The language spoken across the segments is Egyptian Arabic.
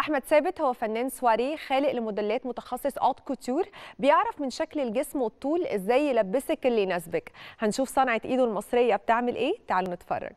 احمد ثابت هو فنان سواري خالق لموديلات متخصص اوت كوتور بيعرف من شكل الجسم والطول ازاي يلبسك اللي يناسبك هنشوف صنعه ايده المصريه بتعمل ايه تعالوا نتفرج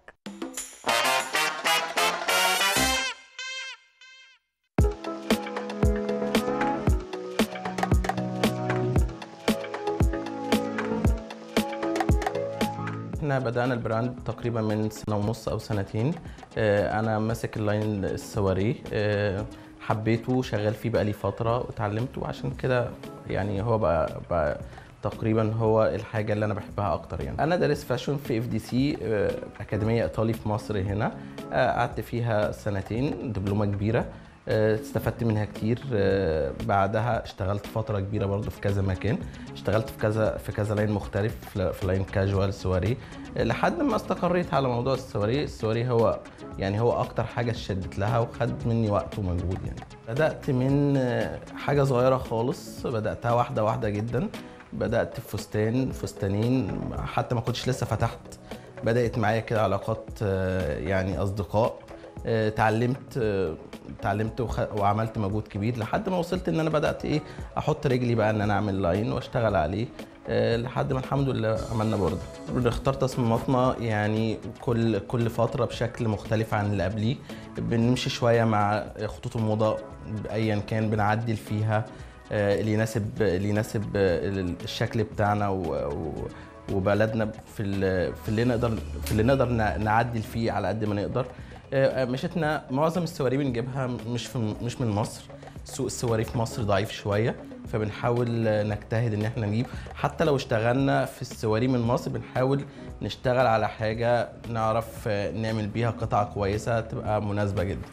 احنا بدأنا البراند تقريبا من سنة ونص أو سنتين آه، أنا ماسك اللاين السواري آه، حبيته شغال فيه بقالي فترة واتعلمته عشان كده يعني هو بقى, بقى تقريبا هو الحاجة اللي أنا بحبها أكتر يعني أنا دارس فاشن في اف دي سي أكاديمية إيطالي في مصر هنا آه، قعدت فيها سنتين دبلومة كبيرة آه، استفدت منها كتير آه، بعدها اشتغلت فترة كبيرة برضو في كذا مكان اشتغلت في كذا في كذا لاين مختلف في في لاين كاجوال سواري آه، لحد ما استقريت على موضوع السواري السواري هو يعني هو اكتر حاجة شدت لها وخد مني وقت ومجهود يعني بدأت من آه، حاجة صغيرة خالص بدأتها واحدة واحدة جدا بدأت في فستان فستانين حتى ما كنتش لسه فتحت بدأت معايا كده علاقات آه، يعني أصدقاء آه، اتعلمت آه، اتعلمت وخ- وعملت مجهود كبير لحد ما وصلت ان انا بدات ايه احط رجلي بقى ان انا اعمل لاين واشتغل عليه آه، لحد ما الحمد لله عملنا بورده بنختار تصميماتنا يعني كل كل فتره بشكل مختلف عن اللي قبليه بنمشي شويه مع خطوط الموضه ايا كان بنعدل فيها آه، اللي يناسب اللي يناسب آه، الشكل بتاعنا و, و وبلدنا في ال- في اللي نقدر في اللي نقدر نع- نعدل فيه على قد ما نقدر آه، مشيتنا معظم السواري بنجيبها مش في مش من مصر سوق السواري في مصر ضعيف شويه فبنحاول آه، نجتهد ان احنا نجيب حتى لو اشتغلنا في السواري من مصر بنحاول نشتغل على حاجه نعرف آه، نعمل بيها قطعه كويسه تبقى مناسبه جدا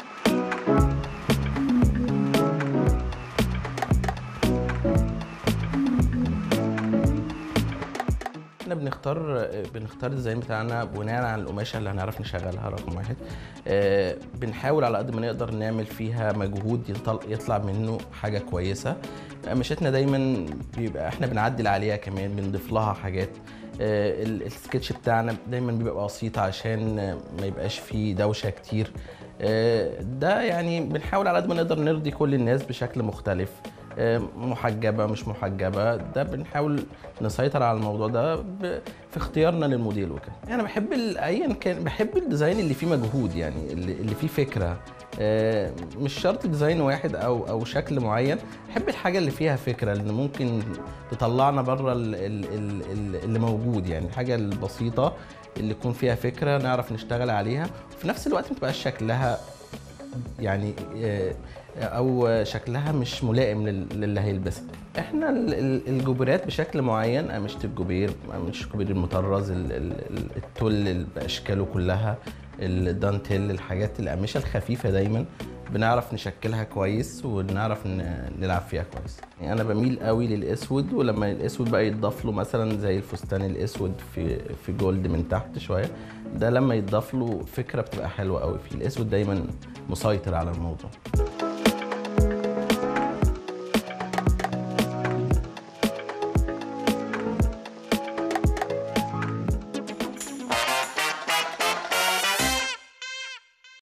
احنا بنختار بنختار الديزاين بتاعنا بناء على القماشه اللي هنعرف نشغلها رقم واحد آه، بنحاول على قد ما نقدر نعمل فيها مجهود يطل- يطلع منه حاجه كويسه قماشتنا دايما بيبقى احنا بنعدل عليها كمان بنضيف لها حاجات آه، ال- السكتش بتاعنا دايما بيبقى بسيط عشان ما يبقاش فيه دوشه كتير آه، ده يعني بنحاول على قد ما نقدر نرضي كل الناس بشكل مختلف آه، محجبه مش محجبه ده بنحاول نسيطر على الموضوع ده ب- في اختيارنا للموديل وكده يعني انا بحب ال- ايا كان بحب الديزاين اللي فيه مجهود يعني اللي, اللي فيه فكره آه، مش شرط ديزاين واحد او او شكل معين بحب الحاجه اللي فيها فكره اللي ممكن تطلعنا بره ال- ال- ال- ال- اللي موجود يعني الحاجه البسيطه اللي يكون فيها فكره نعرف نشتغل عليها وفي نفس الوقت ما تبقاش شكلها يعني آه، او شكلها مش ملائم لل- للي هيلبسها احنا ال- ال- الجوبرات بشكل معين قماشة الجوبير قماشة الجوبير المطرز ال- ال- ال- التل باشكاله كلها الدانتيل الحاجات القماشة الخفيفة دايما بنعرف نشكلها كويس ونعرف ن- نلعب فيها كويس يعني انا بميل قوي للاسود ولما الاسود بقى يتضاف له مثلا زي الفستان الاسود في في جولد من تحت شويه ده لما يتضاف له فكره بتبقى حلوه قوي فيه الاسود دايما مسيطر على الموضوع